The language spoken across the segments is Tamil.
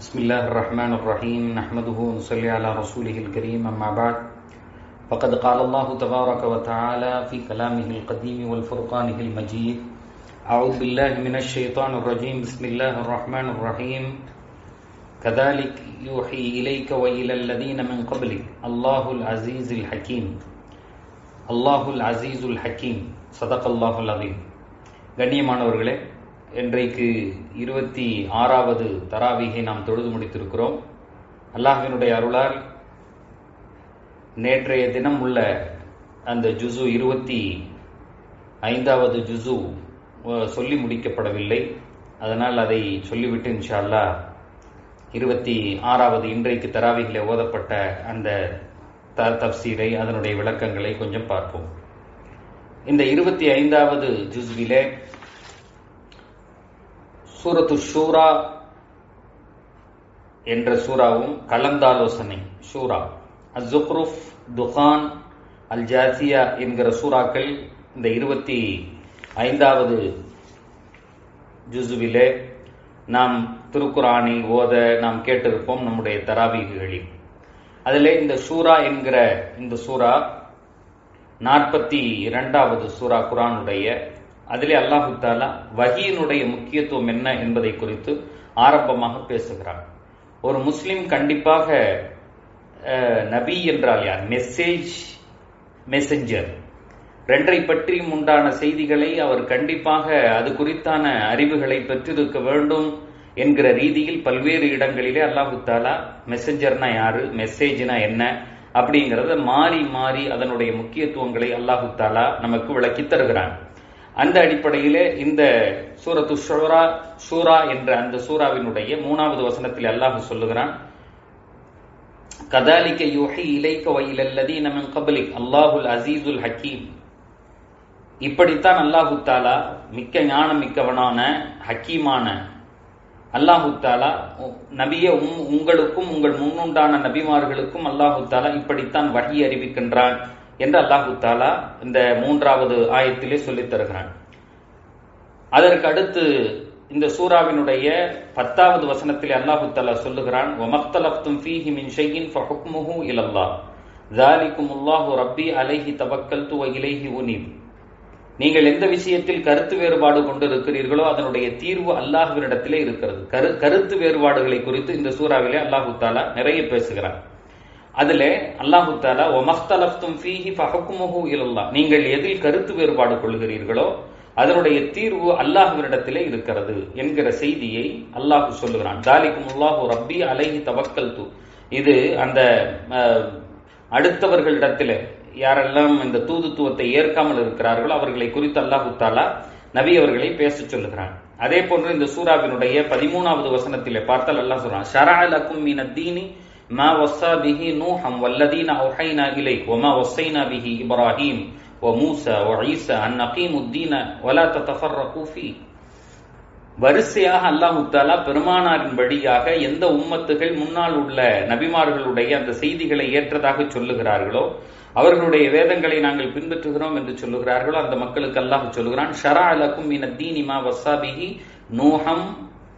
بسم الله الرحمن الرحيم نحمده ونصلي على رسوله الكريم أما بعد فقد قال الله تبارك وتعالى في كلامه القديم والفرقانه المجيد أعوذ بالله من الشيطان الرجيم بسم الله الرحمن الرحيم كذلك يوحي إليك وإلى الذين من قبلك الله العزيز الحكيم الله العزيز الحكيم صدق الله العظيم கண்ணியமானவர்களே இன்றைக்கு இருபத்தி ஆறாவது தராவிகை நாம் தொழுது முடித்திருக்கிறோம் அல்லாஹினுடைய அருளால் நேற்றைய தினம் உள்ள அந்த ஜுசு இருபத்தி ஐந்தாவது ஜுசு அஹ், சொல்லி முடிக்கப்படவில்லை அதனால் அதை சொல்லிவிட்டு இன்ஷா அல்லாஹ் இருபத்தி ஆறாவது இன்றைக்கு தராவிகளை ஓதப்பட்ட அந்த த தப்சீரை அதனுடைய விளக்கங்களை கொஞ்சம் பார்ப்போம் இந்த இருபத்தி ஐந்தாவது ஜுஸ்விலே சூரத்து ஷூரா என்ற சூறாவும் கலந்தாலோசனை ஷூரா அஸ்ஸுக்ருஃப் துகான் அல் ஜாசியா என்கிற சூறாக்கள் இந்த இருபத்தி ஐந்தாவது ஜுசுவிலே நாம் திருக்குரானில் ஓத நாம் கேட்டிருப்போம் நம்முடைய தராவீகுகளில் அதிலே இந்த சூரா என்கிற இந்த சூரா நாற்பத்தி இரண்டாவது சூரா குரானுடைய அதிலே அல்லாஹு தாலா வகியினுடைய முக்கியத்துவம் என்ன என்பதை குறித்து ஆரம்பமாக பேசுகிறார் ஒரு முஸ்லிம் கண்டிப்பாக அஹ், நபி என்றால் யார் மெசேஜ் மெசஞ்சர் ரெண்டரை பற்றியும் உண்டான செய்திகளை அவர் கண்டிப்பாக அது குறித்தான அறிவுகளை பெற்றிருக்க வேண்டும் என்கிற ரீதியில் பல்வேறு இடங்களிலே அல்லாஹு தாலா மெசஞ்சர்னா யாரு மெசேஜ்னா என்ன அப்படிங்கறத மாறி மாறி அதனுடைய முக்கியத்துவங்களை அல்லாஹு தாலா நமக்கு விளக்கித் தருகிறான் அந்த அடிப்படையிலே இந்த சூரத்து ஷூரா ஷூரா என்ற அந்த சூராவினுடைய மூணாவது வசனத்தில் அல்லாஹ் சொல்லுகிறான் கதாலிக்க யூஹி இலைக்க வயிலல்லதீன மின் கபலிக் அல்லாஹுல் அசீசுல் ஹக்கீம் இப்படித்தான் அல்லாஹு தாலா மிக்க ஞானம் மிக்கவனான ஹக்கீமான அல்லாஹு தாலா உ- நபியே உம்- உங்களுக்கும் உங்கள் முன்னுண்டான நபிமார்களுக்கும் அல்லாஹு தாலா இப்படித்தான் வகி அறிவிக்கின்றான் என்று அல்லாஹு தாலா இந்த மூன்றாவது ஆயத்திலே சொல்லித் தருகிறான் அதற்கு அடுத்து இந்த சூராவினுடைய பத்தாவது வசனத்தில் அல்லாஹு தாலா சொல்லுகிறான் வமக்தலப்தும் ஃபீஹி மின் ஷையின் ஃபஹுக்முஹு இலல்லாஹ் ذَلِكُمُ اللَّهُ رَبِّي عَلَيْهِ تَوَكَّلْتُ وَإِلَيْهِ أُنِيبُ நீங்கள் எந்த விஷயத்தில் கருத்து வேறுபாடு கொண்டிருக்கிறீர்களோ அதனுடைய தீர்வு அல்லாஹ்வினிடத்திலே இருக்கிறது கரு கருத்து வேறுபாடுகளை குறித்து இந்த சூறாவிலே அல்லாஹு தாலா நிறைய பேசுகிறார் அதிலே அல்லாஹு தாலா ஒமஸ்தலப்தும் ஃபீஹி ஃபஹுக்முஹு இலல்லாஹ் நீங்கள் எதில் கருத்து வேறுபாடு கொள்கிறீர்களோ அதனுடைய தீர்வு அல்லாஹ்வினிடத்திலே இருக்கிறது என்கிற செய்தியை அல்லாஹ் சொல்லுகிறான் தாலிக்கும் அல்லாஹு ரப்பி அலைஹி தவக்கல்து இது அந்த அஹ், அடுத்தவர்களிடத்திலே யாரெல்லாம் இந்த தூதுத்துவத்தை ஏற்காமல் இருக்கிறார்களோ அவர்களை குறித்து அல்லாஹு தாலா நபி அவர்களை பேச சொல்லுகிறான் அதே போன்று இந்த சூராவினுடைய பதிமூணாவது வசனத்திலே பார்த்தால் அல்லாஹ் சொல்றான் ஷரஅ லக்கும் மின் அத்தீனி ما وصى به نوحا والذين أوحينا إليك وما وصينا به إبراهيم وموسى وعيسى أن نقيموا الدين ولا تتفرقوا فيه வரிசையாக அல்லாஹு தாலா பெருமானாரின் வழியாக எந்த உம்மத்துகள் முன்னால் உள்ள நபிமார்களுடைய அந்த செய்திகளை ஏற்றதாக சொல்லுகிறார்களோ அவர்களுடைய வேதங்களை நாங்கள் பின்பற்றுகிறோம் என்று சொல்லுகிறார்களோ அந்த மக்களுக்கு அல்லாஹ் சொல்லுகிறான் ஷரா அலக்கும் மின தீனிமா வசாபிஹி நூஹம்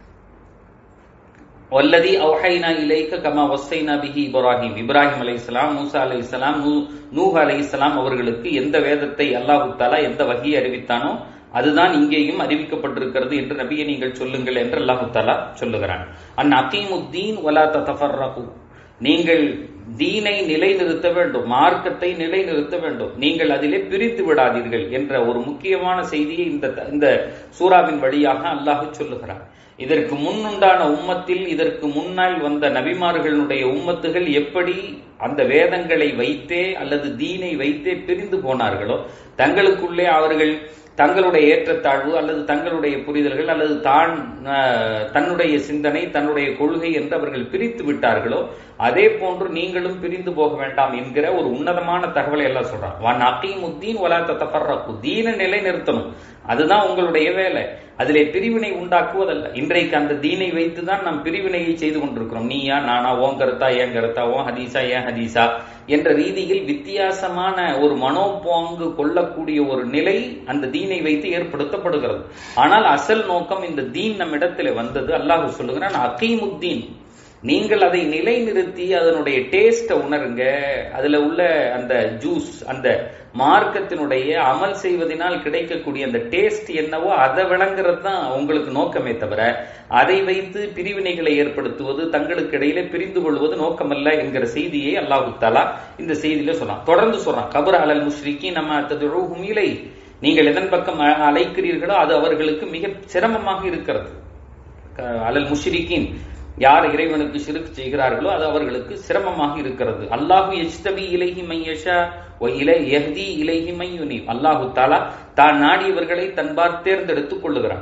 வல்லதி அவுஹைனா இலைக்க கமா வஸ்ஸைனா பிஹி இப்ராஹிம் இப்ராஹிம் அலைஹிஸ்ஸலாம் மூசா அலைஹிஸ்ஸலாம் நூ நூஹ் அலைஹிஸ்ஸலாம் அவர்களுக்கு எந்த வேதத்தை அல்லாஹு தஆலா எந்த வகையை அறிவித்தானோ அதுதான் இங்கேயும் அறிவிக்கப்பட்டிருக்கிறது என்று நபியை நீங்கள் சொல்லுங்கள் என்று அல்லாஹு தஆலா சொல்லுகிறான் அன் அகீமுத்தீன் வலா ததஃபர்ரகு நீங்கள் தீனை நிலைநிறுத்த வேண்டும் மார்க்கத்தை நிலைநிறுத்த வேண்டும் நீங்கள் அதிலே பிரித்து விடாதீர்கள் என்ற ஒரு முக்கியமான செய்தியை இந்த இந்த சூறாவின் வழியாக அல்லாஹ் சொல்லுகிறான் இதற்கு முன்னுண்டான உம்மத்தில் இதற்கு முன்னால் வந்த நபிமார்களுடைய உம்மத்துகள் எப்படி அந்த வேதங்களை வைத்தே அல்லது தீனை வைத்தே பிரிந்து போனார்களோ தங்களுக்குள்ளே அவர்கள் தங்களுடைய ஏற்றத்தாழ்வு அல்லது தங்களுடைய புரிதல்கள் அல்லது தான் அஹ், தன்னுடைய சிந்தனை தன்னுடைய கொள்கை என்று அவர்கள் பிரித்து விட்டார்களோ அதே போன்று நீங்களும் பிரிந்து போக வேண்டாம் என்கிற ஒரு உன்னதமான தகவலை எல்லாம் சொல்றான் வன் அகீமுத்தீன் வலா தத்தஃபர்ரகு தீன நிலைநிறுத்தணும் அதுதான் உங்களுடைய வேலை அதிலே பிரிவினை உண்டாக்குவதல்ல இன்றைக்கு அந்த தீனை வைத்துதான் நாம் பிரிவினையை செய்து கொண்டிருக்கிறோம் நீயா நானா ஓன் கருத்தா ஏன் கருத்தா ஓன் ஹதீஸா ஏன் ஹதீஸா என்ற ரீதியில் வித்தியாசமான ஒரு மனோபாங்கு கொள்ளக்கூடிய ஒரு நிலை அந்த தீனை வைத்து ஏற்படுத்தப்படுகிறது ஆனால் அசல் நோக்கம் இந்த தீன் நம்மிடத்தில் வந்தது அல்லாஹ் சொல்லுகிறான் அகீமுத்தீன் நீங்கள் அதை நிலைநிறுத்தி அதனுடைய டேஸ்ட உணருங்க அதுல உள்ள அந்த ஜூஸ் அந்த மார்க்கத்தினுடைய அமல் செய்வதனால் கிடைக்கக்கூடிய அந்த டேஸ்ட் என்னவோ அதை விளங்குறது தான் உங்களுக்கு நோக்கமே தவிர அதை வைத்து பிரிவினைகளை ஏற்படுத்துவது தங்களுக்கு இடையிலே பிரிந்து கொள்வது நோக்கமல்ல என்கிற செய்தியை அல்லாஹு தாலா இந்த செய்தியில சொன்னான் தொடர்ந்து சொல்றான் கபர் அலல் முஸ்ரிக்கி நம்ம ததுழுகும் இலை நீங்கள் எதன் பக்கம் அ- அழைக்கிறீர்களோ அது அவர்களுக்கு மிக சிரமமாக இருக்கிறது க- அலல் முஷ்ரிக்கின் யார் இறைவனுக்கு சிறுக்கு செய்கிறார்களோ அது அவர்களுக்கு சிரமமாக இருக்கிறது அல்லாஹு எஜ்தபி இலைஹி மையஷா ஒ இலை எஹ்தி இலைஹி மையுனி அல்லாஹு தாலா தான் நாடியவர்களை தன்பார் தேர்ந்தெடுத்துக் கொள்ளுகிறான்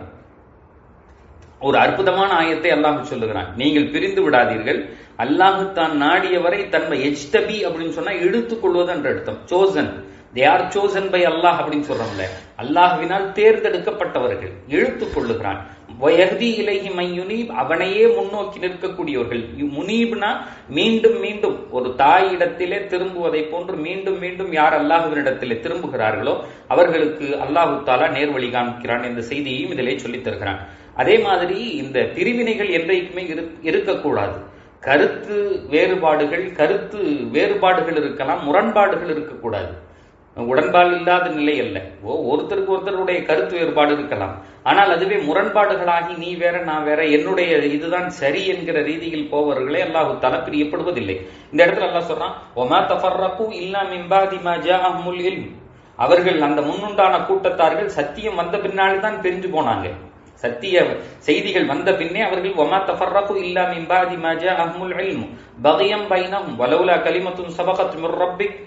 ஒரு அற்புதமான ஆயத்தை அல்லாஹ் சொல்லுகிறான் நீங்கள் பிரிந்து விடாதீர்கள் அல்லாஹ் தான் நாடியவரை தன்மை எஜ்தபி அப்படின்னு சொன்னா இழுத்துக் கொள்வது என்ற அர்த்தம் chosen they are chosen by Allah அப்படின்னு சொல்றோம்ல அல்லாஹ்வினால் தேர்ந்தெடுக்கப்பட்டவர்கள் இழுத்துக் கொள்ளுகிறான் வயஹ்தி இலைஹி மையுனீப் அவனையே முன்னோக்கி நிற்கக்கூடியவர்கள் இ- முனீப்னா மீண்டும் மீண்டும் ஒரு தாயிடத்திலே திரும்புவதை போன்று மீண்டும் மீண்டும் யார் அல்லாஹுவினிடத்திலே திரும்புகிறார்களோ அவர்களுக்கு அல்லாஹு தாலா நேர்வழி காண்பிக்கிறான் என்ற செய்தியையும் இதிலே சொல்லித் தருகிறான் அதே மாதிரி இந்த பிரிவினைகள் என்றைக்குமே இரு- இருக்கக்கூடாது கருத்து வேறுபாடுகள் கருத்து வேறுபாடுகள் இருக்கலாம் முரண்பாடுகள் இருக்கக்கூடாது உடன்பாடு இல்லாத நிலை அல்ல ஓ ஒருத்தருக்கு ஒருத்தருடைய கருத்து வேறுபாடு இருக்கலாம் ஆனால் அதுவே முரண்பாடுகளாகி நீ வேற நான் வேற என்னுடைய இதுதான் சரி என்கிற ரீதியில் போவர்களே அல்லாஹு தலா பிரியப்படுவதில்லை இந்த இடத்துல அல்லாஹ் சொல்றான் ஒமா தஃபர்ரகு இல்லா மின் பாதி மா ஜாஅஹுமுல் இல்ம் அவர்கள் அந்த முன்னுண்டான கூட்டத்தார்கள் சத்தியம் வந்த பின்னாடி தான் பிரிஞ்சு போனாங்க சத்திய செய்திகள் வந்த பின்னே அவர்கள் ஒமா தஃபர்ரகு இல்லா மின் பாதி மா ஜாஅஹுமுல் இல்ம் பகியம் பைனஹும் வலவுலா கலிமத்துன் சபகத் மிர் ரப்பிக்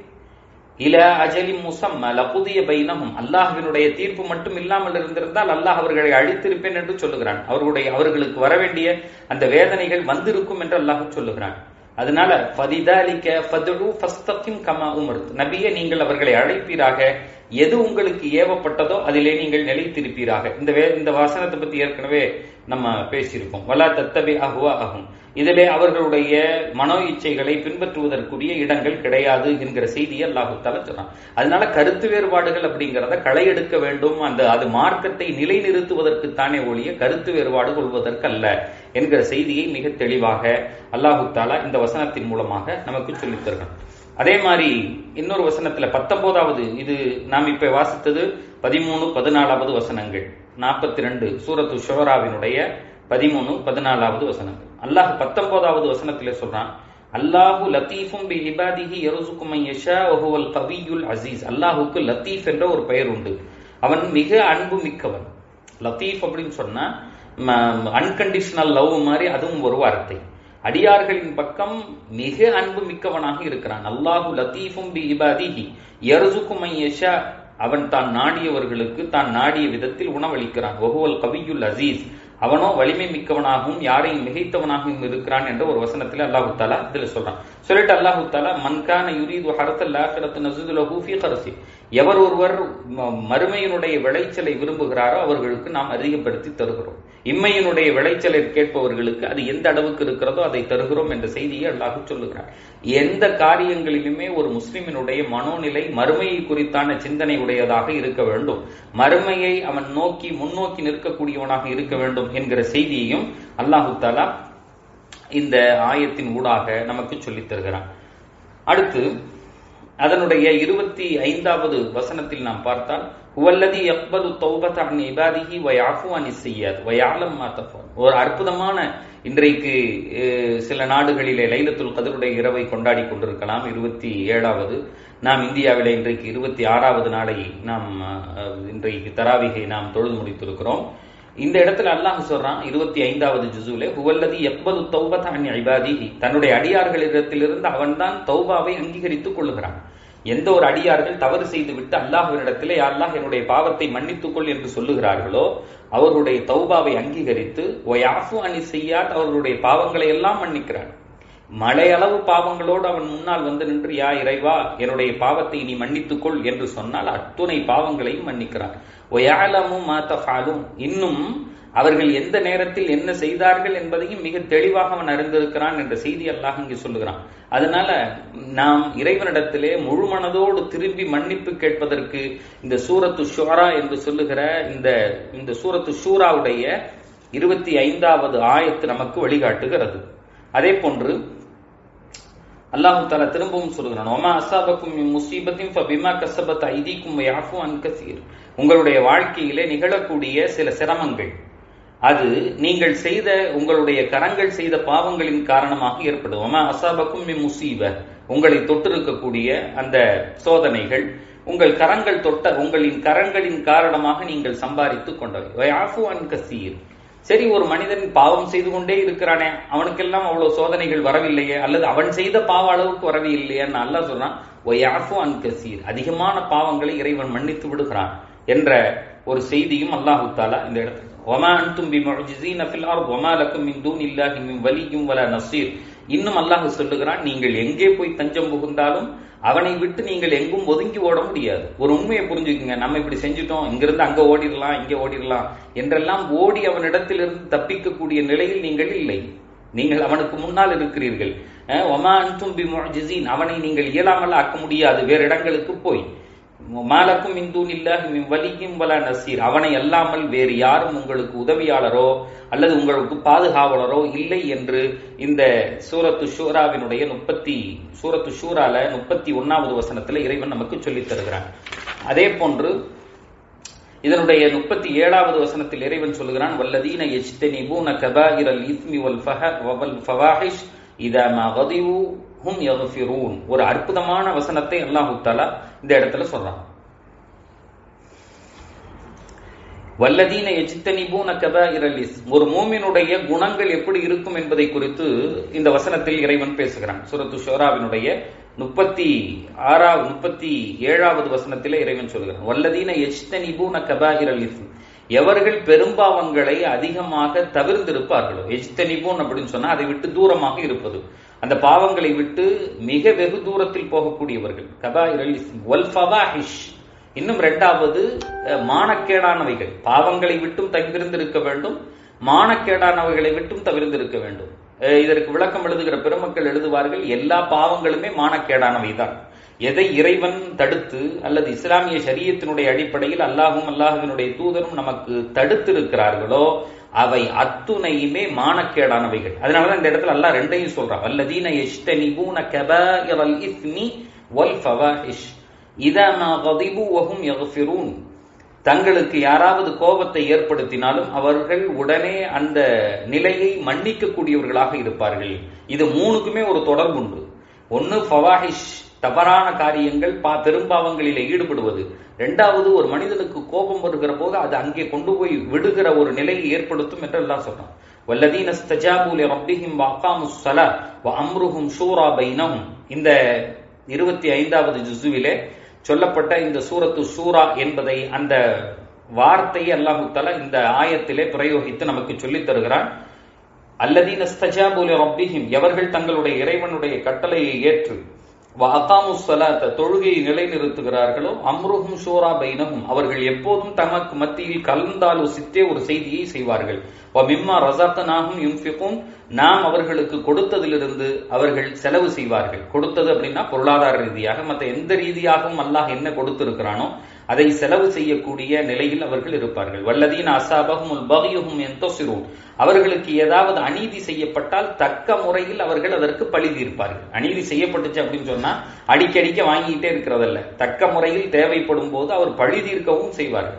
இல அஜலி முசம்ம லகுதிய பைனஹும் அல்லாஹ்வினுடைய தீர்ப்பு மட்டும் இல்லாமல் இருந்திருந்தால் அல்லாஹ் அவர்களை அழித்திருப்பேன் என்று சொல்லுகிறான் அவர்களுடைய அவர்களுக்கு வரவேண்டிய அந்த வேதனைகள் வந்திருக்கும் என்று அல்லாஹ் சொல்லுகிறான் அதனால ஃபதிதாலிக்க ஃபதுஉ ஃபஸ்தகிம் கமா உமர்த் நபியே நீங்கள் அவர்களை அழைப்பீராக எது உங்களுக்கு ஏவப்பட்டதோ அதிலே நீங்கள் நிலைத்திருப்பீராக இந்த வே இந்த வாசனத்தை பத்தி ஏற்கனவே நம்ம பேசியிருக்கோம் வலா தத்தபி அஹுவா அகும் இதிலே அவர்களுடைய மனோ இச்சைகளை பின்பற்றுவதற்குரிய இடங்கள் கிடையாது என்கிற செய்தியை அல்லாஹு தாலா சொல்றான் அதனால கருத்து வேறுபாடுகள் அப்படிங்கிறத களை எடுக்க வேண்டும் அந்த அது மார்க்கத்தை நிலைநிறுத்துவதற்குத்தானே ஒழிய கருத்து வேறுபாடு கொள்வதற்கு அல்ல என்கிற செய்தியை மிக தெளிவாக அல்லாஹு தாலா இந்த வசனத்தின் மூலமாக நமக்கு சொல்லித் தருகிறான் அதே மாதிரி இன்னொரு வசனத்துல பத்தொன்பதாவது இது நாம் இப்ப வாசித்தது பதிமூணு பதினாலாவது வசனங்கள் நாற்பத்தி ரெண்டு சூரத்து ஷுவராவினுடைய பதிமூணு பதினாலாவது வசனங்கள் அல்லாஹ் பத்தொன்பதாவது வசனத்திலே சொல்றான் அல்லாஹு லத்தீஃபும் பி இபாதிஹி யர்சுக்கும் மன் யஷா வஹுவல் கவியுல் அசீஸ் அல்லாஹுக்கு லத்தீஃப் என்ற ஒரு பெயர் உண்டு அவன் மிக அன்பு மிக்கவன் லத்தீஃப் அப்படின்னு சொன்னா அன்கண்டிஷனல் லவ் மாதிரி அதுவும் ஒரு வார்த்தை அடியார்களின் பக்கம் மிக அன்பு மிக்கவனாக இருக்கிறான் அல்லாஹு லத்தீஃபும் பி இபாதிஹி யர்சுக்கும் மன் யஷா அவன் தான் நாடியவர்களுக்கு தான் நாடிய விதத்தில் உணவளிக்கிறான் வஹுவல் கவியுல் அசீஸ் அவனோ வலிமை மிக்கவனாகவும் யாரையும் மிகைத்தவனாகவும் இருக்கிறான் என்ற ஒரு வசனத்துல அல்லாஹு தாலா இதுல சொல்றான் சொல்லிட்டு அல்லாஹு தாலா மன்கான யுரீது ஹரத்தல் ஆஹிரத்து நசுதுலஹு ஃபீ கர்சி எவர் ஒருவர் ம- மறுமையினுடைய விளைச்சலை விரும்புகிறாரோ அவர்களுக்கு நாம் அதிகப்படுத்தி தருகிறோம் இம்மையினுடைய விளைச்சலை கேட்பவர்களுக்கு அது எந்த அளவுக்கு இருக்கிறதோ அதை தருகிறோம் என்ற செய்தியை அல்லாஹ் சொல்லுகிறார் எந்த காரியங்களிலுமே ஒரு முஸ்லிமினுடைய மனோநிலை மறுமையை குறித்தான சிந்தனை உடையதாக இருக்க வேண்டும் மறுமையை அவன் நோக்கி முன்னோக்கி நிற்கக்கூடியவனாக இருக்க வேண்டும் என்கிற செய்தியையும் அல்லாஹு தாலா இந்த ஆயத்தின் ஊடாக நமக்கு சொல்லித் தருகிறான் அடுத்து அதனுடைய இருபத்தி ஐந்தாவது வசனத்தில் நாம் பார்த்தால் ஹுவல்லதி யக்பது தௌபத அன் இபாதிஹி வ யாஃபு அன் இஸ்ஸியாத் வ யஅலம் மா தஃபல் ஒரு அற்புதமான இன்றைக்கு அஹ், சில நாடுகளிலே லைலத்துல் கதருடைய இரவை கொண்டாடி கொண்டிருக்கலாம் இருபத்தி ஏழாவது நாம் இந்தியாவிலே இன்றைக்கு இருபத்தி ஆறாவது நாளை நாம் அஹ், இன்றைக்கு தராவிகை நாம் தொழுது முடித்திருக்கிறோம் இந்த இடத்துல அல்லாஹ் சொல்றான் இருபத்தி ஐந்தாவது ஜுசுல ஹுவல்லதி யக்பது தௌபத அன் இபாதிஹி தன்னுடைய அடியார்களிடத்திலிருந்து அவன்தான் தௌபாவை அங்கீகரித்துக் கொள்ளுகிறான் எந்த ஒரு அடியார்கள் தவறு செய்து விட்டு அல்லாஹ்வினிடத்திலே "யா அல்லாஹ் என்னுடைய பாவத்தை மன்னித்துக் கொள் என்று சொல்லுகிறார்களோ அவர்களுடைய தௌபாவை அங்கீகரித்து ஒயாஃபு அனி செய்யாத் அவர்களுடைய பாவங்களை எல்லாம் மன்னிக்கிறான் மலையளவு பாவங்களோடு அவன் முன்னால் வந்து நின்று யா இறைவா என்னுடைய பாவத்தை நீ மன்னித்துக்கொள் என்று சொன்னால் அத்துணை பாவங்களையும் மன்னிக்கிறான் ஒயாலமும் மாத்தஃபாலும் இன்னும் அவர்கள் எந்த நேரத்தில் என்ன செய்தார்கள் என்பதையும் மிக தெளிவாக அவன் அறிந்திருக்கிறான் என்ற செய்தி அல்லாஹ் இங்கு சொல்லுகிறான் அதனால நாம் இறைவனிடத்திலே முழு மனதோடு திரும்பி மன்னிப்பு கேட்பதற்கு இந்த சூரத்து ஷுரா என்று சொல்லுகிற இந்த இந்த சூரத்து ஷூராவுடைய இருபத்தி ஐந்தாவது ஆயத்து நமக்கு வழிகாட்டுகிறது அதே போன்று அல்லாஹு தாலா திரும்பவும் சொல்கிறான் ஒமா அசாபக்கும் முசீபத்தின் ஃபபிமா கசபத் ஐதீக்கும் யாஃபு அன் கசீர் உங்களுடைய வாழ்க்கையிலே நிகழக்கூடிய சில சிரமங்கள் அது நீங்கள் செய்த உங்களுடைய கரங்கள் செய்த பாவங்களின் காரணமாக ஏற்படும் ஒமா அசாபக்கும் முசீப உங்களை தொட்டிருக்கக்கூடிய அந்த சோதனைகள் உங்கள் கரங்கள் தொட்ட உங்களின் கரங்களின் காரணமாக நீங்கள் சம்பாதித்துக் கொண்டவை யாஃபு அன் கசீர் சரி ஒரு மனிதன் பாவம் செய்து கொண்டே இருக்கிறானே அவனுக்கெல்லாம் அவ்வளவு சோதனைகள் வரவில்லையே அல்லது அவன் செய்த பாவ அளவுக்கு வரவே இல்லையேன்னு அல்லா சொல்றான் ஒயாஃபு அன் கசீர் அதிகமான பாவங்களை இறைவன் மன்னித்து விடுகிறான் என்ற ஒரு செய்தியும் அல்லாஹு தாலா இந்த இடத்துல ஒமா அன்தும் பி முஜிசீன ஃபில் அர்த் ஒமா லக்கும் மின் தூன் இல்லாஹி மின் வலியும் வல நசீர் இன்னும் அல்லாஹ் சொல்லுகிறான் நீங்கள் எங்கே போய் தஞ்சம் புகுந்தாலும் அவனை விட்டு நீங்கள் எங்கும் ஒதுங்கி ஓட முடியாது ஒரு உண்மையை புரிஞ்சுக்குங்க நம்ம இப்படி செஞ்சுட்டோம் இங்கிருந்து அங்க ஓடிடலாம் இங்க ஓடிடலாம் என்றெல்லாம் ஓடி அவனிடத்திலிருந்து தப்பிக்கக்கூடிய நிலையில் நீங்கள் இல்லை நீங்கள் அவனுக்கு முன்னால் இருக்கிறீர்கள் ஒமா அன்தும் பி முஜிசீன் அவனை நீங்கள் இயலாமல் ஆக்க முடியாது வேறு இடங்களுக்கு போய் மாலக்கும் இந்தூன் இல்லாஹி வலியும் வல நசீர் அவனை அல்லாமல் வேறு யாரும் உங்களுக்கு உதவியாளரோ அல்லது உங்களுக்கு பாதுகாவலரோ இல்லை என்று இந்த சூரத்து ஷூராவினுடைய முப்பத்தி சூரத்து ஷூரால முப்பத்தி ஒன்னாவது வசனத்துல இறைவன் நமக்கு சொல்லித் தருகிறான் அதே போன்று இதனுடைய முப்பத்தி ஏழாவது வசனத்தில் இறைவன் சொல்லுகிறான் வல்லதீன எஜ்தனிபூன கபாயிரல் இஸ்மி வல் ஃபஹ வல் ஃபவாஹிஷ் இதா மா கதிவு ஹும் யக்ஃபிரூன் ஒரு அற்புதமான வசனத்தை அல்லாஹு தஆலா இந்த இடத்துல சொல்றான் வல்லதீன எஜித்தனிபூன கபாயிரல் இஸ்ம் ஒரு மூமினுடைய குணங்கள் எப்படி இருக்கும் என்பதை குறித்து இந்த வசனத்தில் இறைவன் பேசுகிறான் சூரத்து ஷோராவினுடைய முப்பத்தி ஆறாவது முப்பத்தி ஏழாவது வசனத்திலே இறைவன் சொல்கிறான் வல்லதீன எஜ்தனிபூன கபாயிரல் இஸ்ம் எவர்கள் பெரும்பாவங்களை அதிகமாக தவிர்ந்திருப்பார்களோ எஜ்தனிபூன் அப்படின்னு சொன்னா அதை விட்டு தூரமாக இருப்பது அந்த பாவங்களை விட்டு மிக வெகு தூரத்தில் போகக்கூடியவர்கள் கபாயிரல் இஸ்ம் வல் ஃபவாஹிஷ் இன்னும் இரண்டாவது மானக்கேடானவைகள் பாவங்களை விட்டும் தவிர்ந்திருக்க வேண்டும் மானக்கேடானவைகளை விட்டும் தவிர்ந்திருக்க வேண்டும் இதற்கு விளக்கம் எழுதுகிற பெருமக்கள் எழுதுவார்கள் எல்லா பாவங்களுமே மானக்கேடானவை தான் எதை இறைவன் தடுத்து அல்லது இஸ்லாமிய சரியத்தினுடைய அடிப்படையில் அல்லாஹும் அல்லாஹுவினுடைய தூதரும் நமக்கு தடுத்திருக்கிறார்களோ அவை அத்துணையுமே மானக்கேடானவைகள் அதனாலதான் இந்த இடத்துல அல்லாஹ் ரெண்டையும் சொல்றான் அல்லதீன எஷ்டனிபூன கபாயிரல் இஸ்மி வல் ஃபவாஹிஷ் இதமா கதிபு வஹும் யக்ஃபிரூன் தங்களுக்கு யாராவது கோபத்தை ஏற்படுத்தினாலும் அவர்கள் உடனே அந்த நிலையை மன்னிக்க கூடியவர்களாக இருப்பார்கள் இது மூணுக்குமே ஒரு தொடர்பு உண்டு ஒன்னு ஃபவாஹிஷ் தவறான காரியங்கள் பா பெரும்பாவங்களிலே ஈடுபடுவது ரெண்டாவது ஒரு மனிதனுக்கு கோபம் வருகிற போது அது அங்கே கொண்டு போய் விடுகிற ஒரு நிலையை ஏற்படுத்தும் என்று எல்லாம் சொல்றான் வல்லதீன ஸ்தஜாபுலி ரப்பிஹிம் வஅகாமு ஸலா வ அம்ருஹும் ஷூரா பைனஹும் இந்த இருபத்தி ஐந்தாவது ஜுசுவிலே சொல்லப்பட்ட இந்த சூரத்து சூரா என்பதை அந்த வார்த்தையை அல்லாஹு தலா இந்த ஆயத்திலே பிரயோகித்து நமக்கு சொல்லித் தருகிறான் அல்லதீன ஸ்தஜாபுலி ரப்பிஹிம் எவர்கள் தங்களுடைய இறைவனுடைய கட்டளையை ஏற்று அகாமு சலாத்த தொழுகையை நிலைநிறுத்துகிறார்களோ அம்ருஹும் ஷூரா பைனஹும் அவர்கள் எப்போதும் தமக்கு மத்தியில் கலந்தாலோசித்தே ஒரு செய்தியை செய்வார்கள் மிம்மா ரசாத்தனாகும் யும்ஃபிகும் நாம் அவர்களுக்கு கொடுத்ததிலிருந்து அவர்கள் செலவு செய்வார்கள் கொடுத்தது அப்படின்னா பொருளாதார ரீதியாக மற்ற எந்த ரீதியாகவும் அல்லாஹ் என்ன கொடுத்திருக்கிறானோ அதை செலவு செய்யக்கூடிய நிலையில் அவர்கள் இருப்பார்கள் வல்லதீன் அசாபகும் பகியுகும் எந்தோசிரூன் அவர்களுக்கு ஏதாவது அநீதி செய்யப்பட்டால் தக்க முறையில் அவர்கள் அதற்கு பழி தீர்ப்பார்கள் அநீதி செய்யப்பட்டுச்சு அப்படின்னு சொன்னா அடிக்கடிக்க வாங்கிட்டே இருக்கிறதல்ல தக்க முறையில் தேவைப்படும் போது அவர் பழி தீர்க்கவும்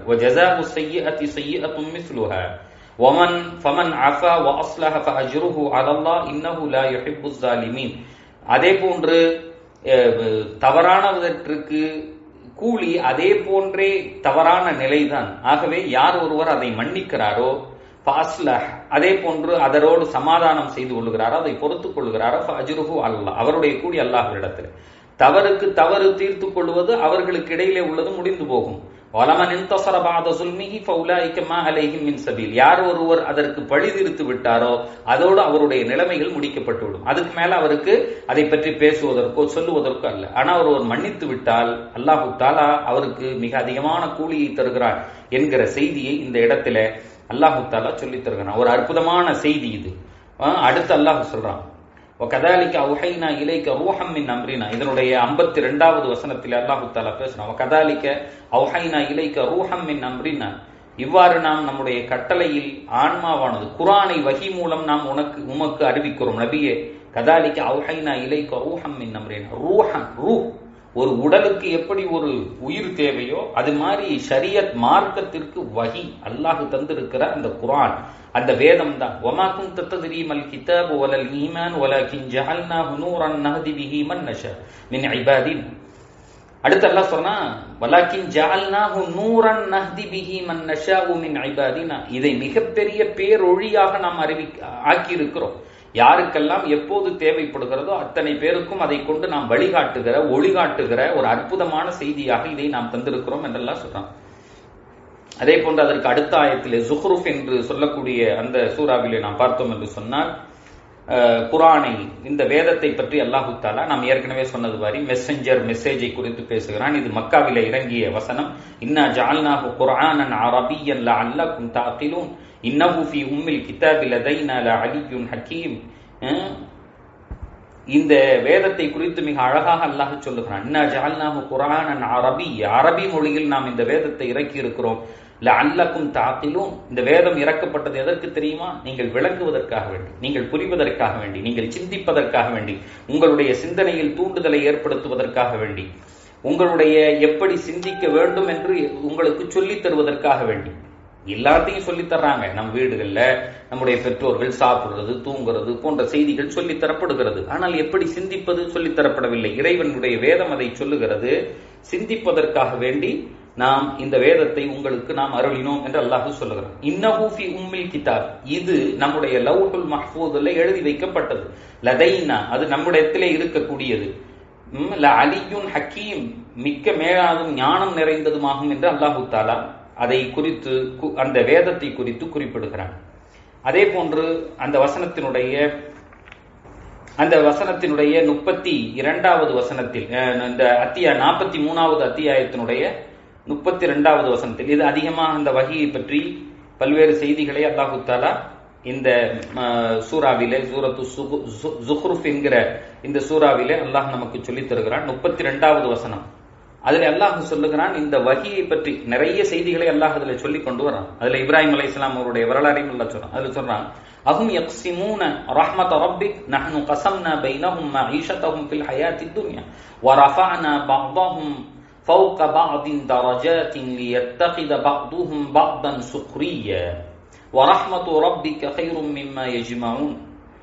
செய்வார்கள் ومن فمن عفا واصلح فاجره على الله انه لا يحب الظالمين அதே போன்று தவறானவற்றிற்கு கூலி அதே போன்றே தவறான நிலைதான் ஆகவே யார் ஒருவர் அதை மன்னிக்கிறாரோ அதே போன்று அதரோடு சமாதானம் செய்து கொள்கிறாரோ அதை பொறுத்துக் கொள்கிறாரோ அஜுருஹு அல்லா அவருடைய கூலி அல்லாஹ்விடத்தில் தவறுக்கு தவறு தீர்த்து கொள்வது அவர்களுக்கு இடையிலே உள்ளது முடிந்து போகும் வலமன் இன்தசர பாத சுல்மிஹி ஃபவுலாயிக்க மா அலைஹிம் மின் சபீல் யார் ஒருவர் அதற்கு பழி தீர்த்து விட்டாரோ அதோடு அவருடைய நிலைமைகள் முடிக்கப்பட்டுவிடும் அதுக்கு மேல அவருக்கு அதை பற்றி பேசுவதற்கோ சொல்லுவதற்கோ அல்ல ஆனா ஒருவர் மன்னித்து விட்டால் அல்லாஹு தாலா அவருக்கு மிக அதிகமான கூலியை தருகிறான் என்கிற செய்தியை இந்த இடத்துல அல்லாஹு தாலா சொல்லி தருகிறான் ஒரு அற்புதமான செய்தி இது அடுத்து அல்லாஹ் சொல்றான் கதாலிக்க அவுஹைனா இலைக்க ரூஹம் மின் அம்ரினா இதனுடைய ஐம்பத்தி ரெண்டாவது வசனத்தில் அல்லாஹு தாலா பேசுறான் கதாலிக்க அவுஹைனா இலைக்க ரூஹம் மின் அம்ரினா இவ்வாறு நாம் நம்முடைய கட்டளையில் ஆன்மாவானது குரானை வகி மூலம் நாம் உனக்கு உமக்கு அறிவிக்கிறோம் நபியே கதாலிக்கு அவுஹைனா இலைக்கு ரூஹம் மின் நம்ரேன் ரூஹன் ரூ ஒரு உடலுக்கு எப்படி ஒரு உயிர் தேவையோ அது மாதிரி ஷரியத் மார்க்கத்திற்கு வகி அல்லாஹ் தந்திருக்கிற அந்த குரான் அந்த வேதம் தான் ஒமா குந்த தத்ரீமல் கிதாப் வலல் ஈமான் வலகின் ஜஹல்னாஹு நூரன் நஹதி பிஹி மன் நஷா மின் இபாதின் அடுத்து அல்லாஹ் சொன்னா வலாக்கின் ஜஅல்னாஹு நூரன் நஹ்தி பிஹி மன் நஷாஉ மின் இபாதினா இதை மிகப்பெரிய பேரொழியாக நாம் அறிவி ஆக்கி இருக்கிறோம் யாருக்கெல்லாம் எப்போது தேவைப்படுகிறதோ அத்தனை பேருக்கும் அதை கொண்டு நாம் வழிகாட்டுகிற ஒளிகாட்டுகிற ஒரு அற்புதமான செய்தியாக இதை நாம் தந்திருக்கிறோம் என்றெல்லாம் சொல்றான் அதே போன்று அதற்கு அடுத்த ஆயத்திலே ஜுஹ்ருஃப் என்று சொல்லக்கூடிய அந்த சூறாவிலே நாம் பார்த்தோம் என்று சொன்னால் குரானை இந்த வேதத்தை பற்றி அல்லாஹு தாலா நாம் ஏற்கனவே சொன்னது மாதிரி மெசஞ்சர் மெசேஜை குறித்து பேசுகிறான் இது மக்காவில இறங்கிய வசனம் இன்னா ஜால்னாஹு குர்ஆனன் அரபியன் லஅல்லக்கும் தாகிலூன் இன்னஹு ஃபீ உம்மில் கிதாபி லதைனா லஅலியுன் ஹக்கீம் இந்த வேதத்தை குறித்து மிக அழகாக அல்லாஹ் சொல்லுகிறான் இன்னா ஜால்னாஹு குர்ஆனன் அரபி அரபி மொழியில் நாம் இந்த வேதத்தை இறக்கி இருக்கிறோம் அல்லக்கும் தாத்திலும் இந்த வேதம் இறக்கப்பட்டது எதற்கு தெரியுமா நீங்கள் விளங்குவதற்காக வேண்டி நீங்கள் புரிவதற்காக வேண்டி நீங்கள் சிந்திப்பதற்காக வேண்டி உங்களுடைய சிந்தனையில் தூண்டுதலை ஏற்படுத்துவதற்காக வேண்டி உங்களுடைய எப்படி சிந்திக்க வேண்டும் என்று உங்களுக்கு சொல்லித் தருவதற்காக வேண்டி எல்லாத்தையும் சொல்லி தர்றாங்க நம் வீடுகள்ல நம்முடைய பெற்றோர்கள் சாப்பிடுறது தூங்குறது போன்ற செய்திகள் சொல்லி தரப்படுகிறது ஆனால் எப்படி சிந்திப்பது சொல்லித் தரப்படவில்லை இறைவனுடைய வேதம் அதை சொல்லுகிறது சிந்திப்பதற்காக வேண்டி நாம் இந்த வேதத்தை உங்களுக்கு நாம் அருளினோம் என்று அல்லாஹு சொல்லுகிறான் இன்னஹூஃபி உம்மில் கிதாப் இது நம்முடைய லவ்ஹுல் மஹ்பூதுல எழுதி வைக்கப்பட்டது லதைனா அது நம்முடையத்திலே இருக்கக்கூடியது அலியுன் ஹக்கீம் மிக்க மேலாதும் ஞானம் நிறைந்ததுமாகும் என்று அல்லாஹு தாலா அதை குறித்து அந்த வேதத்தை குறித்து குறிப்பிடுகிறான் அதே போன்று அந்த வசனத்தினுடைய அந்த வசனத்தினுடைய முப்பத்தி இரண்டாவது வசனத்தில் இந்த அத்தியா நாற்பத்தி மூணாவது அத்தியாயத்தினுடைய முப்பத்தி இரண்டாவது வசனத்தில் இது அதிகமாக அந்த வகையை பற்றி பல்வேறு செய்திகளை அல்லாஹு தாலா இந்த சூறாவிலே சூரத்து ஜுஹ்ருஃப் என்கிற இந்த சூறாவிலே அல்லாஹ் நமக்கு சொல்லித் தருகிறான் முப்பத்தி இரண்டாவது வசனம் அதுல அல்லாஹ் சொல்லுகிறான் இந்த வகியை பற்றி நிறைய செய்திகளை அல்லாஹ் அதுல சொல்லி கொண்டு வரான் அதுல இப்ராஹிம் அலை இஸ்லாம் அவருடைய வரலாறையும் அல்ல சொல்றான் அதுல சொல்றான் அஹும் யக்ஸிமூன ரஹ்மத் ரப்பிக் நஹ்னு கஸம்னா பைனஹும் மஈஷத்தஹும் ஃபில் ஹயாத்தித் துன்யா ورفعنا بعضهم فوق بعض درجات ليتخذ بعضهم بعضا سخريا ورحمة ربك خير مما يجمعون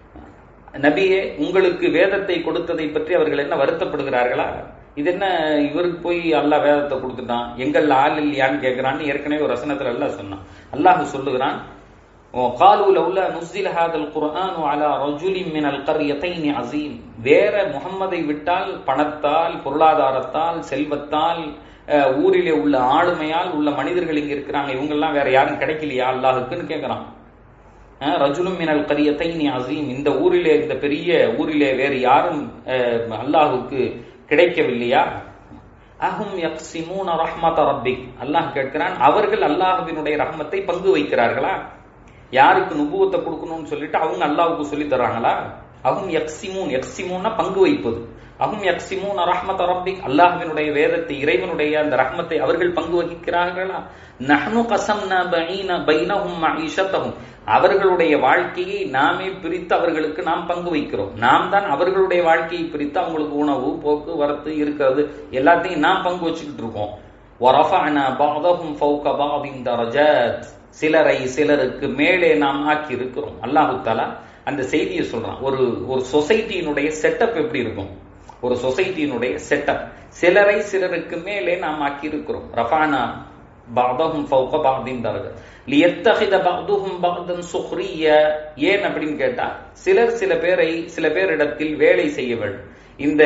நபியே உங்களுக்கு வேதத்தை கொடுத்ததை பற்றி அவர்கள் என்ன வருத்தப்படுகிறார்களா இது என்ன இவருக்கு போய் அல்லாஹ் வேதத்தை கொடுத்துட்டான் எங்கள் ஆள் இல்லையான்னு கேட்கிறான்னு ஏற்கனவே ஒரு வசனத்துல அல்லாஹ் சொன்னான் அல்லாஹ் சொல்லுகிறான் قالوا لولا نزل هذا القرآن على رجل من القريتين عظيم வேற முகம்மதை விட்டால் பணத்தால் பொருளாதாரத்தால் செல்வத்தால் ஊரிலே உள்ள ஆளுமையால் உள்ள மனிதர்கள் இங்க இருக்கிறாங்க இவங்கெல்லாம் வேற யாரும் கிடைக்கலையா அல்லாஹுக்குன்னு கேட்கிறான் ரஜுலும் மினல் கரியத்தைனி அசீம் இந்த ஊரிலே இந்த பெரிய ஊரிலே வேறு யாரும் அல்லாஹுக்கு கிடைக்கவில்லையா அஹும் யக்ஸிமூன ரஹ்மத ரப்பிக் அல்லாஹ் கேட்கிறான் அவர்கள் அல்லாஹுவினுடைய ரஹ்மத்தை பங்கு வைக்கிறார்களா யாருக்கு நுபுவத்தை கொடுக்கணும்னு சொல்லிட்டு அவங்க அல்லாவுக்கு சொல்லி தர்றாங்களா அகும் எக்ஸிமூன் எக்ஸிமூன்னா பங்கு வைப்பது அகும் எக்ஸிமூன் ரஹ்மத் ரப்பிக் அல்லாஹ்வினுடைய வேதத்தை இறைவனுடைய அந்த ரஹ்மத்தை அவர்கள் பங்கு வகிக்கிறார்களா நஹ்னு கசம்னா பைன பைனஹும் மஈஷத்தஹும் அவர்களுடைய வாழ்க்கையை நாமே பிரித்து அவர்களுக்கு நாம் பங்கு வைக்கிறோம் நாம் தான் அவர்களுடைய வாழ்க்கையை பிரித்து அவங்களுக்கு உணவு போக்கு வரத்து இருக்கிறது எல்லாத்தையும் நாம் பங்கு வச்சுக்கிட்டு இருக்கோம் وَرَفَعْنَا بَعْضَهُمْ فَوْقَ بَعْضٍ دَرَجَاتٍ சிலரை சிலருக்கு மேலே நாம் ஆக்கி இருக்கிறோம் அல்லாஹு தாலா அந்த செய்தியை சொல்றான் ஒரு ஒரு சொசைட்டியினுடைய செட்டப் எப்படி இருக்கும் ஒரு சொசைட்டியினுடைய செட்டப் சிலரை சிலருக்கு மேலே நாம் ஆக்கி இருக்கிறோம் ரஃபானா பாதகும் ஃபௌக பாதின் தரக லியத்தகித பாதுகும் பாதன் சுஹ்ரிய ஏன் அப்படின்னு கேட்டா சிலர் சில பேரை சில பேரிடத்தில் வேலை செய்ய வேண்டும் இந்த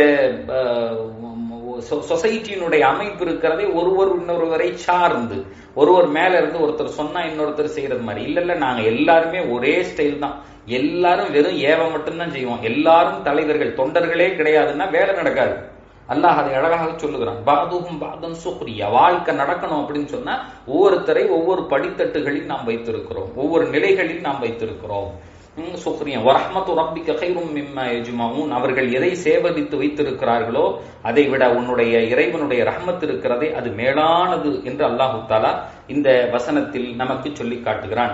சொசைட்டியினுடைய அமைப்பு இருக்கிறதே ஒருவர் இன்னொருவரை சார்ந்து ஒருவர் மேல இருந்து ஒருத்தர் சொன்னா இன்னொருத்தர் செய்யறது மாதிரி இல்ல இல்ல நாங்க எல்லாருமே ஒரே ஸ்டைல் தான் எல்லாரும் வெறும் ஏவ மட்டும்தான் செய்வோம் எல்லாரும் தலைவர்கள் தொண்டர்களே கிடையாதுன்னா வேலை நடக்காது அல்லாஹ் அதை அழகாக சொல்லுகிறான் பாதுகும் பாதம் சுக்ரியா வாழ்க்கை நடக்கணும் அப்படின்னு சொன்னா ஒவ்வொருத்தரை ஒவ்வொரு படித்தட்டுகளில் நாம் வைத்திருக்கிறோம் ஒவ்வொரு நிலைகளில் நாம் வைத்திருக்கிறோம் சுக்ரியம் வரஹ்மத்து ரப்பிக்க கைரும் மிம்மா யஜ்மஊன் அவர்கள் எதை சேவதித்து வைத்திருக்கிறார்களோ அதை விட உன்னுடைய இறைவனுடைய ரஹ்மத் இருக்கிறதே அது மேலானது என்று அல்லாஹு தாலா இந்த வசனத்தில் நமக்கு சொல்லி காட்டுகிறான்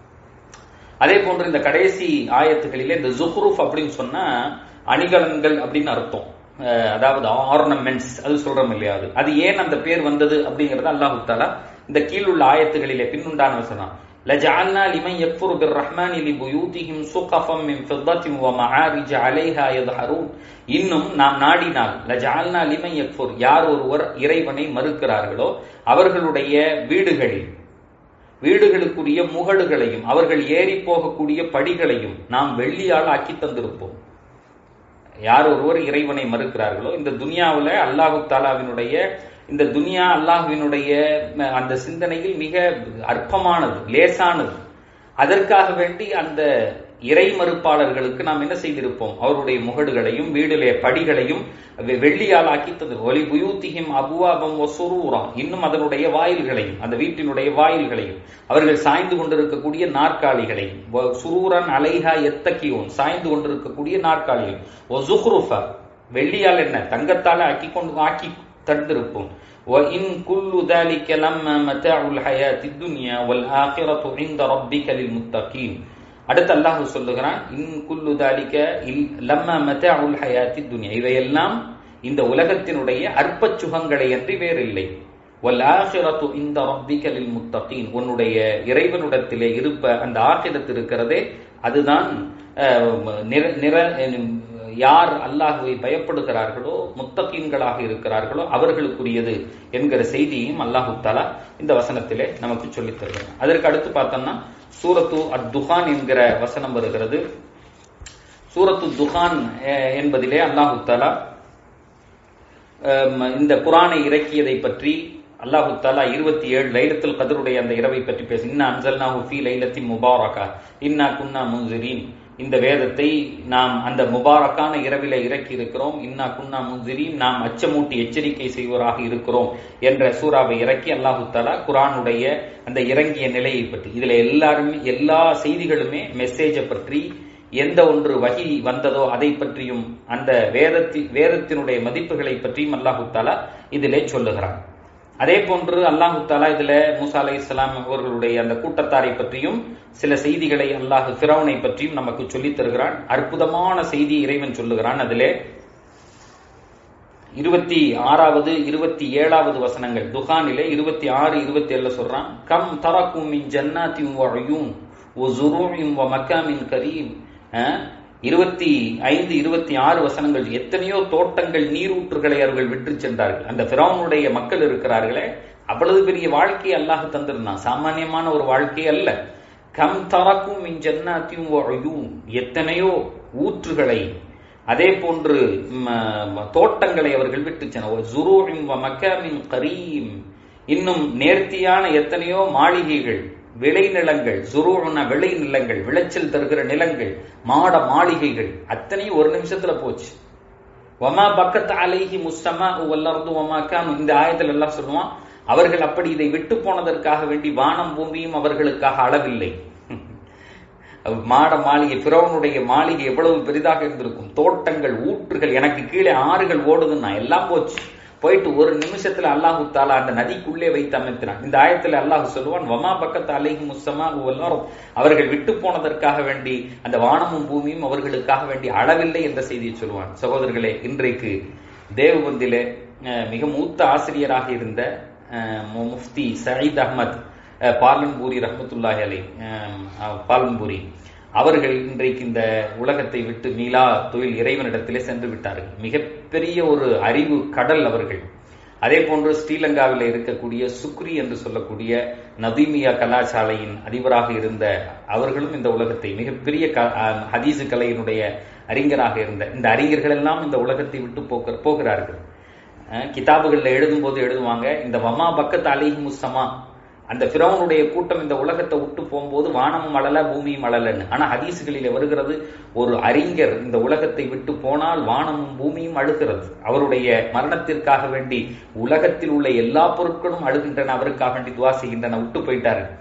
அதே போன்று இந்த கடைசி ஆயத்துகளிலே இந்த ஜுஹ்ரூஃப் அப்படின்னு சொன்னா அணிகலன்கள் அப்படின்னு அர்த்தம் அதாவது ஆர்னமெண்ட்ஸ் அது சொல்றோம் இல்லையா அது அது ஏன் அந்த பேர் வந்தது அப்படிங்கறத அல்லாஹு தாலா இந்த கீழுள்ள ஆயத்துகளிலே பின்னுண்டான சொன்னான் لجعلنا لمن يكفر بالرحمن لبيوتهم سقفا من فضة ومعارج عليها يظهرون இன்னும் நாம் நாடினால் லஜால்னா லிமன் யக்ஃபுர் யார் ஒருவர் இறைவனை மறுக்கிறார்களோ அவர்களுடைய வீடுகளில் வீடுகளுக்குரிய முகடுகளையும் அவர்கள் ஏறி போகக்கூடிய படிகளையும் நாம் வெள்ளியால் ஆக்கி தந்திருப்போம் யார் ஒருவர் இறைவனை மறுக்கிறார்களோ இந்த துனியாவில் அல்லாஹு தாலாவினுடைய இந்த துனியா அல்லாஹுவினுடைய அந்த சிந்தனையில் மிக அற்பமானது லேசானது அதற்காக வேண்டி அந்த இறை மறுப்பாளர்களுக்கு நாம் என்ன செய்திருப்போம் அவருடைய முகடுகளையும் வீடுலே படிகளையும் வெள்ளியால் ஆக்கி தந்து ஒலி புயூத்தியும் அபுவாபம் ஒசுரூராம் இன்னும் அதனுடைய வாயில்களையும் அந்த வீட்டினுடைய வாயில்களையும் அவர்கள் சாய்ந்து கொண்டிருக்கக்கூடிய நாற்காலிகளையும் சுரூரன் அலைஹா எத்தக்கியோன் சாய்ந்து கொண்டிருக்கக்கூடிய நாற்காலிகள் ஒசுஹ்ருஃபா வெள்ளியால் என்ன தங்கத்தால ஆக்கி கொண்டு ஆக்கி தந்திருப்போம் وإن كل ذلك لما متاع الحياة الدنيا والآخرة عند ربك للمتقين அடுத்து அல்லாஹ் சொல்லுகிறான் இன் குல்லு தாலிக்க லம்ம மத்தாஉல் ஹயாத்தி துனியா இவையெல்லாம் இந்த உலகத்தினுடைய அற்ப சுகங்களை அன்றி வேறில்லை வல் ஆஹிரத்து இந்த ரப்பிகலில் முத்தகீன் உன்னுடைய இறைவனுடத்திலே இருப்ப அந்த ஆகிரத்து இருக்கிறதே அதுதான் நிற யார் அல்லாஹுவை பயப்படுகிறார்களோ முத்தகீன்களாக இருக்கிறார்களோ அவர்களுக்குரியது என்கிற செய்தியையும் அல்லாஹு தாலா இந்த வசனத்திலே நமக்கு சொல்லித் தருகிறார் அதற்கு அடுத்து பார்த்தோம்னா சூரத்து அத் துஹான் என்கிற வசனம் வருகிறது சூரத்து துஹான் என்பதிலே அல்லாஹு தாலா இந்த குரானை இறக்கியதை பற்றி அல்லாஹு தாலா இருபத்தி ஏழு லைலத்தில் கதருடைய அந்த இரவை பற்றி பேச இன்னா அன்சல்னாஹு ஃபீ லைலத்தி முபாரகா இன்னா குன்னா முன்சிரீன் இந்த வேதத்தை நாம் அந்த முபாரக்கான இரவில இறக்கி இருக்கிறோம் இன்னா குன்னா முன்சிரீன் நாம் அச்சமூட்டி எச்சரிக்கை செய்வோராக இருக்கிறோம் என்ற சூறாவை இறக்கி அல்லாஹு தாலா குரானுடைய அந்த இறங்கிய நிலையை பற்றி இதுல எல்லாருமே எல்லா செய்திகளுமே மெசேஜை பற்றி எந்த ஒன்று வகி வந்ததோ அதை பற்றியும் அந்த வேதத்தி வேதத்தினுடைய மதிப்புகளை பற்றியும் அல்லாஹு தாலா இதிலே சொல்லுகிறான் அதே போன்று அல்லாஹு தாலா இதுல மூசா அலை இஸ்லாம் அவர்களுடைய அந்த கூட்டத்தாரை பற்றியும் சில செய்திகளை அல்லாஹு பிறவனை பற்றியும் நமக்கு சொல்லித் தருகிறான் அற்புதமான செய்தி இறைவன் சொல்லுகிறான் அதிலே இருபத்தி ஆறாவது இருபத்தி ஏழாவது வசனங்கள் துகானிலே இருபத்தி ஆறு இருபத்தி ஏழுல சொல்றான் கம் தரக்கும் மின் ஜன்னாத்தின் வழியும் ஒ ஜுரூமின் வ மக்காமின் கரீம் இருபத்தி ஐந்து இருபத்தி ஆறு வசனங்கள் எத்தனையோ தோட்டங்கள் நீரூற்றுகளை அவர்கள் விற்று சென்றார்கள் அந்த பிறவனுடைய மக்கள் இருக்கிறார்களே அவ்வளவு பெரிய வாழ்க்கையை அல்லாஹ் தந்திருந்தான் சாமானியமான ஒரு வாழ்க்கை அல்ல கம் தரக்கும் ஜன்னாத்தியும் எத்தனையோ ஊற்றுகளை அதே போன்று தோட்டங்களை அவர்கள் விட்டு சென்றமின் கரீம் இன்னும் நேர்த்தியான எத்தனையோ மாளிகைகள் விளைநிலங்கள் சுரூன விளை நிலங்கள் விளைச்சல் தருகிற நிலங்கள் மாட மாளிகைகள் அத்தனையும் ஒரு நிமிஷத்துல போச்சு ஒமா பக்கத்து அலைஹி முஸ்தமா வல்லர்ந்து ஒமாக்கான் இந்த ஆயத்தில் எல்லாம் சொல்லுவான் அவர்கள் அப்படி இதை விட்டு போனதற்காக வேண்டி வானம் பூமியும் அவர்களுக்காக அளவில்லை மாட மாளிகை பிறவனுடைய மாளிகை எவ்வளவு பெரிதாக இருந்திருக்கும் தோட்டங்கள் ஊற்றுகள் எனக்கு கீழே ஆறுகள் ஓடுதுன்னா எல்லாம் போச்சு போயிட்டு ஒரு நிமிஷத்துல அல்லாஹு தாலா அந்த நதிக்குள்ளே வைத்து அமைத்தினான் இந்த ஆயத்துல அல்லாஹு சொல்லுவான் வமா பக்கத்து அலைஹி முஸ்ஸமா எல்லாரும் அவர்கள் விட்டு போனதற்காக வேண்டி அந்த வானமும் பூமியும் அவர்களுக்காக வேண்டி அளவில்லை என்ற செய்தியை சொல்லுவான் சகோதரர்களே இன்றைக்கு தேவபந்திலே மிக மூத்த ஆசிரியராக இருந்த முஃப்தி சயீத் அஹமத் பாலன்பூரி ரஹமத்துல்லாஹி அலை பாலன்பூரி அவர்கள் இன்றைக்கு இந்த உலகத்தை விட்டு மீளா தொழில் இறைவனிடத்திலே சென்று விட்டார்கள் மிகப்பெரிய ஒரு அறிவு கடல் அவர்கள் அதே போன்று ஸ்ரீலங்காவில் இருக்கக்கூடிய சுக்ரி என்று சொல்லக்கூடிய நதீமியா கலாசாலையின் அதிபராக இருந்த அவர்களும் இந்த உலகத்தை மிகப்பெரிய ஹதீசு கலையினுடைய அறிஞராக இருந்த இந்த அறிஞர்கள் எல்லாம் இந்த உலகத்தை விட்டு போக்க போகிறார்கள் கிதாபுகள்ல எழுதும் போது எழுதுவாங்க இந்த வமா பக்கத்து அலிஹி முஸ்ஸமா அந்த பிறவனுடைய கூட்டம் இந்த உலகத்தை விட்டு போகும்போது வானமும் அழல பூமியும் அழலன்னு ஆனா ஹதீசுகளிலே வருகிறது ஒரு அறிஞர் இந்த உலகத்தை விட்டு போனால் வானமும் பூமியும் அழுகிறது அவருடைய மரணத்திற்காக வேண்டி உலகத்தில் உள்ள எல்லா பொருட்களும் அழுகின்றன அவருக்காக வேண்டி துவா செய்கின்றன விட்டு போயிட்டாரு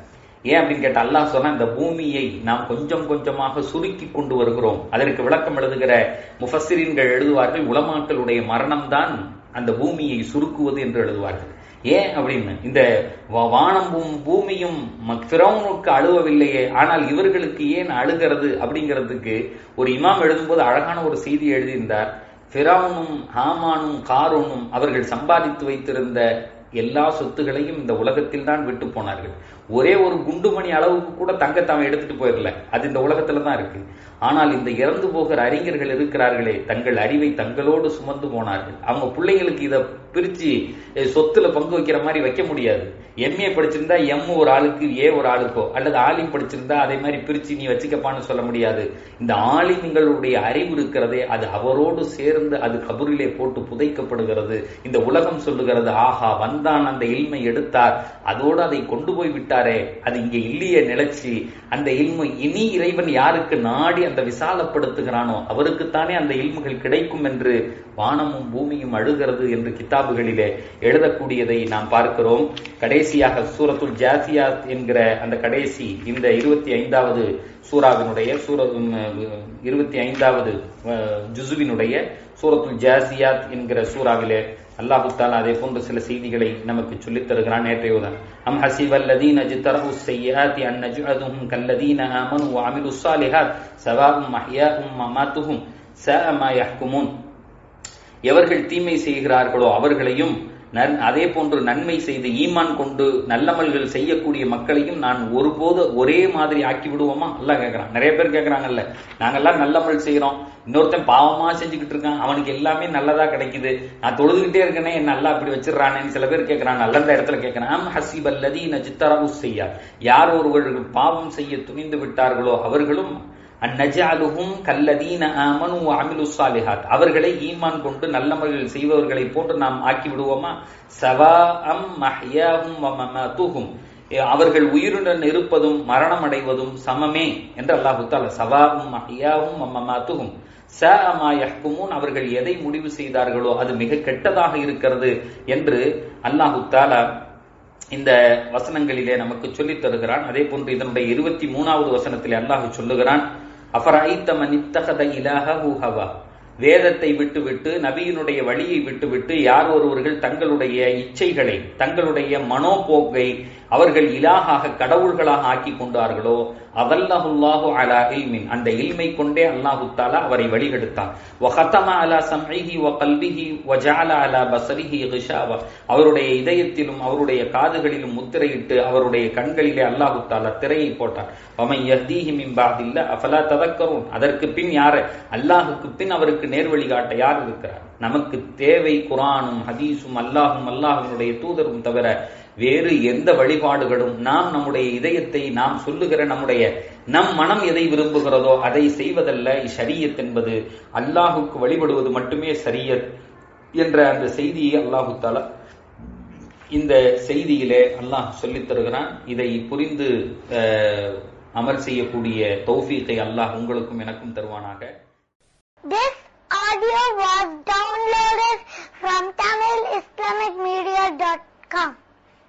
ஏன் அப்படின்னு கேட்டா அல்லாஹ் சொன்னா இந்த பூமியை நாம் கொஞ்சம் கொஞ்சமாக சுருக்கி கொண்டு வருகிறோம் அதற்கு விளக்கம் எழுதுகிற முஃபஸ்ஸிரீன்கள் எழுதுவார்கள் உலமாக்களுடைய மரணம்தான் அந்த பூமியை சுருக்குவது என்று எழுதுவார்கள் ஏன் அப்படின்னு இந்த வா- வானமும் பூமியும் ஃபிரௌனுக்கு அழுவவில்லையே ஆனால் இவர்களுக்கு ஏன் அழுகிறது அப்படிங்கிறதுக்கு ஒரு இமாம் எழுதும்போது அழகான ஒரு செய்தி எழுதியிருந்தார் ஃபிரௌனும் ஹாமானும் காரூனும் அவர்கள் சம்பாதித்து வைத்திருந்த எல்லா சொத்துகளையும் இந்த உலகத்தில் தான் விட்டு போனார்கள் ஒரே ஒரு குண்டுமணி அளவுக்கு கூட தங்கத்தை அவன் எடுத்துட்டு போயிடல அது இந்த உலகத்துல தான் இருக்கு ஆனால் இந்த இறந்து போகிற அறிஞர்கள் இருக்கிறார்களே தங்கள் அறிவை தங்களோடு சுமந்து போனார்கள் அவங்க பிள்ளைங்களுக்கு இதை பிரிச்சு அஹ், சொத்துல பங்கு வைக்கிற மாதிரி வைக்க முடியாது எம்ஏ படிச்சிருந்தா எம் ஒரு ஆளுக்கு ஏ ஒரு ஆளுக்கோ அல்லது ஆலிம் படிச்சிருந்தா அதே மாதிரி பிரிச்சு நீ வச்சுக்கப்பான்னு சொல்ல முடியாது இந்த ஆலிம்களுடைய அறிவு இருக்கிறதே அது அவரோடு சேர்ந்து அது கபூரிலே போட்டு புதைக்கப்படுகிறது இந்த உலகம் சொல்லுகிறது ஆஹா வந்தான் அந்த இல்மை எடுத்தார் அதோடு அதை கொண்டு போய் விட்டாரே அது இங்கே இல்லையே நிலைச்சு அந்த இல்மை இனி இறைவன் யாருக்கு நாடி அந்த விசாலப்படுத்துகிறானோ அவருக்குத்தானே அந்த இல்முகள் கிடைக்கும் என்று வானமும் பூமியும் அழுகிறது என்று கிதாபுகளிலே எழுதக்கூடியதை நாம் பார்க்கிறோம் கடைசியாக சூரத்துல் ஜாசியாத் என்கிற அந்த கடைசி இந்த இருபத்தி ஐந்தாவது சூராவினுடைய சூர இருபத்தி ஐந்தாவது ஜுசுவினுடைய சூரத்துல் ஜாசியாத் என்கிற சூறாவிலே அல்லாஹு தாலா அதே போன்ற சில செய்திகளை நமக்கு சொல்லித் தருகிறான் நேற்றைய உதான் அம் ஹசிவல்லதீன ஜித்தரஹு ஸய்யிஆத்தி அன் நஜ்அதுஹும் கல்லதீன ஆமனு வ அமிலுஸ் ஸாலிஹாத் ஸவாஉம் மஹ்யாஹும் மமாத்துஹும் ஸாஅ மா யஹ்குமூன் எவர்கள் தீமை செய்கிறார்களோ அவர்களையும் நன்- அதே போன்று நன்மை செய்து ஈமான் கொண்டு நல்லமல்கள் செய்யக்கூடிய மக்களையும் நான் ஒருபோது ஒரே மாதிரி ஆக்கி விடுவோமா எல்லாம் கேட்கறான் நிறைய பேர் கேட்கறாங்கல்ல நாங்கெல்லாம் நல்லமல் செய்யறோம் இன்னொருத்தன் பாவமா செஞ்சுக்கிட்டு இருக்கான் அவனுக்கு எல்லாமே நல்லதா கிடைக்குது நான் தொழுதுகிட்டே இருக்கேனே என்ன நல்லா இப்படி வச்சிடறானேன்னு சில பேர் கேட்கறாங்க நல்ல இடத்துல கேட்கறான் அம் ஹசீப் அல்லதீன ஜித்தரவு செய்யா யார் ஒருவர்கள் பாவம் செய்ய துணிந்து விட்டார்களோ அவர்களும் அந்நஜாலுஹும் கல்லதீன ஆமனு வ அமிலு சாலிஹாத் அவர்களை ஈமான் கொண்டு நல்லமல்கள் செய்பவர்களை போன்று நாம் ஆக்கி விடுவோமா சவா அம் மஹ்யாஹும் வ மமாத்துஹும் அவர்கள் உயிருடன் இருப்பதும் மரணம் அடைவதும் சமமே என்று அல்லாஹு தாலா சவாவும் மஹ்யாஹும் வ மமாத்துஹும் ஸாஅ மா யஹ்குமூன் அவர்கள் எதை முடிவு செய்தார்களோ அது மிக கெட்டதாக இருக்கிறது என்று அல்லாஹு தாலா இந்த வசனங்களிலே நமக்கு சொல்லித் தருகிறான் அதே போன்று இதனுடைய இருபத்தி மூணாவது வசனத்திலே அல்லாஹ் சொல்லுகிறான் அஃபரைத்த மனித்தகத இலாஹு ஹவா வேதத்தை விட்டுவிட்டு நபியினுடைய வழியை விட்டுவிட்டு யார் ஒருவர்கள் தங்களுடைய இச்சைகளை தங்களுடைய மனோபோக்கை அவர்கள் இலாகாக கடவுள்களாக ஆக்கி கொண்டார்களோ அதல்லஹுல்லாஹு அலா இல்மின் அந்த இல்மை கொண்டே அல்லாஹு தாலா அவரை வழிகெடுத்தான் வஹதம அலா சம்இஹி வ கல்பிஹி வ ஜஅல அலா பஸரிஹி கிஷாவா அவருடைய இதயத்திலும் அவருடைய காதுகளிலும் முத்திரையிட்டு அவருடைய கண்களிலே அல்லாஹு தாலா திரையை போட்டார் வமை யஹ்தீஹி மின் பாதில்ல அஃபலா ததக்கரும் அதற்கு பின் யார் அல்லாஹுக்கு பின் அவருக்கு நேர்வழி காட்ட யார் இருக்கிறார் நமக்கு தேவை குரானும் ஹதீஸும் அல்லாஹும் அல்லாஹினுடைய தூதரும் தவிர வேறு எந்த வழிபாடுகளும் நாம் நம்முடைய இதயத்தை நாம் சொல்லுகிற நம்முடைய நம் மனம் எதை விரும்புகிறதோ அதை செய்வதல்ல ஷரியத் என்பது அல்லாஹுக்கு வழிபடுவது மட்டுமே சரியத் என்ற அந்த செய்தியை அல்லாஹு தாலா இந்த செய்தியிலே அல்லாஹ் சொல்லித் தருகிறான் இதை புரிந்து அஹ், அமல் செய்யக்கூடிய தௌஃபீத்தை அல்லாஹ் உங்களுக்கும் எனக்கும் தருவானாக This audio was downloaded from TamilIslamicMedia.com.